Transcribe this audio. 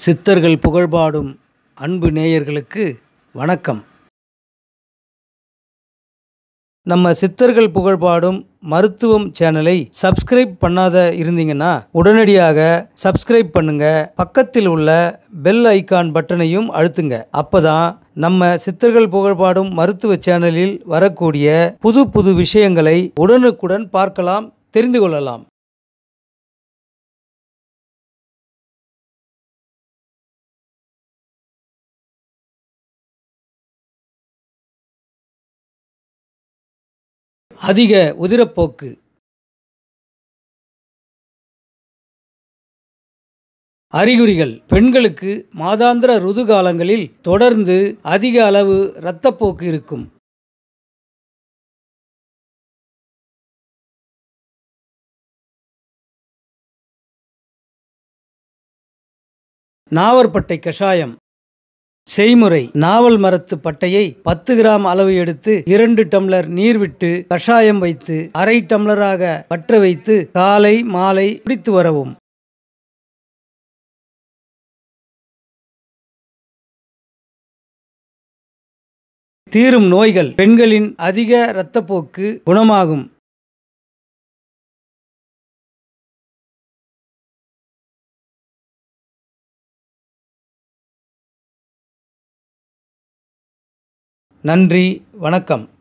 சித்தர்கள் புகழ்பாடும் அன்பு நேயர்களுக்கு வணக்கம் நம்ம சித்தர்கள் புகழ்பாடும் மருத்துவம் சேனலை சப்ஸ்கிரைப் பண்ணாத இருந்தீங்கன்னா உடனடியாக சப்ஸ்கிரைப் பண்ணுங்க பக்கத்தில் உள்ள பெல் ஐகான் பட்டனையும் அழுத்துங்க அப்பதான் நம்ம சித்தர்கள் புகழ்பாடும் மருத்துவ சேனலில் வரக்கூடிய புது புது விஷயங்களை உடனுக்குடன் பார்க்கலாம் தெரிந்து கொள்ளலாம் அதிக உதிரப்போக்கு அறிகுறிகள் பெண்களுக்கு மாதாந்திர ருது காலங்களில் தொடர்ந்து அதிக அளவு இரத்தப்போக்கு இருக்கும் நாவற்பட்டை கஷாயம் செய்முறை நாவல் மரத்து பட்டையை பத்து கிராம் அளவு எடுத்து இரண்டு டம்ளர் நீர் விட்டு கஷாயம் வைத்து அரை டம்ளராக பற்ற வைத்து காலை மாலை குடித்து வரவும் தீரும் நோய்கள் பெண்களின் அதிக இரத்தப்போக்கு குணமாகும் நன்றி வணக்கம்